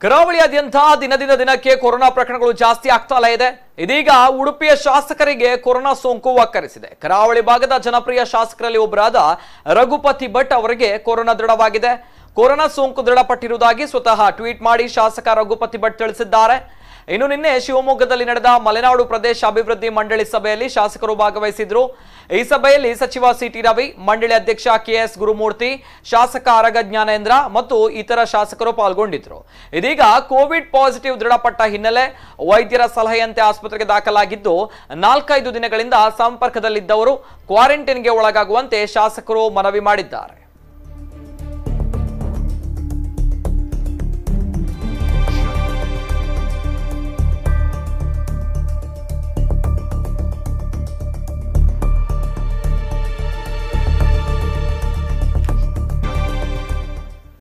ಕರಾವಳಿಯಾದ್ಯಂತ ದಿನದಿಂದ ದಿನಕ್ಕೆ ಕೊರೋನಾ ಪ್ರಕರಣಗಳು ಜಾಸ್ತಿ ಆಗ್ತಾ ಇದೆ ಇದೀಗ ಉಡುಪಿಯ ಶಾಸಕರಿಗೆ ಕೊರೋನಾ ಸೋಂಕು ಒಕ್ಕರಿಸಿದೆ ಕರಾವಳಿ ಭಾಗದ ಜನಪ್ರಿಯ ಶಾಸಕರಲ್ಲಿ ಒಬ್ಬರಾದ ರಘುಪತಿ ಭಟ್ ಅವರಿಗೆ ಕೊರೋನಾ ದೃಢವಾಗಿದೆ ಕೊರೋನಾ ಸೋಂಕು ದೃಢಪಟ್ಟಿರುವುದಾಗಿ ಸ್ವತಃ ಟ್ವೀಟ್ ಮಾಡಿ ಶಾಸಕ ರಘುಪತಿ ಭಟ್ ತಿಳಿಸಿದ್ದಾರೆ ಇನ್ನು ನಿನ್ನೆ ಶಿವಮೊಗ್ಗದಲ್ಲಿ ನಡೆದ ಮಲೆನಾಡು ಪ್ರದೇಶ ಅಭಿವೃದ್ಧಿ ಮಂಡಳಿ ಸಭೆಯಲ್ಲಿ ಶಾಸಕರು ಭಾಗವಹಿಸಿದ್ರು ಈ ಸಭೆಯಲ್ಲಿ ಸಚಿವ ಸಿಟಿ ರವಿ ಮಂಡಳಿ ಅಧ್ಯಕ್ಷ ಕೆಎಸ್ ಗುರುಮೂರ್ತಿ ಶಾಸಕ ಅರಗ ಜ್ಞಾನೇಂದ್ರ ಮತ್ತು ಇತರ ಶಾಸಕರು ಪಾಲ್ಗೊಂಡಿದ್ರು ಇದೀಗ ಕೋವಿಡ್ ಪಾಸಿಟಿವ್ ದೃಢಪಟ್ಟ ಹಿನ್ನೆಲೆ ವೈದ್ಯರ ಸಲಹೆಯಂತೆ ಆಸ್ಪತ್ರೆಗೆ ದಾಖಲಾಗಿದ್ದು ನಾಲ್ಕೈದು ದಿನಗಳಿಂದ ಸಂಪರ್ಕದಲ್ಲಿದ್ದವರು ಕ್ವಾರಂಟೈನ್ಗೆ ಒಳಗಾಗುವಂತೆ ಶಾಸಕರು ಮನವಿ ಮಾಡಿದ್ದಾರೆ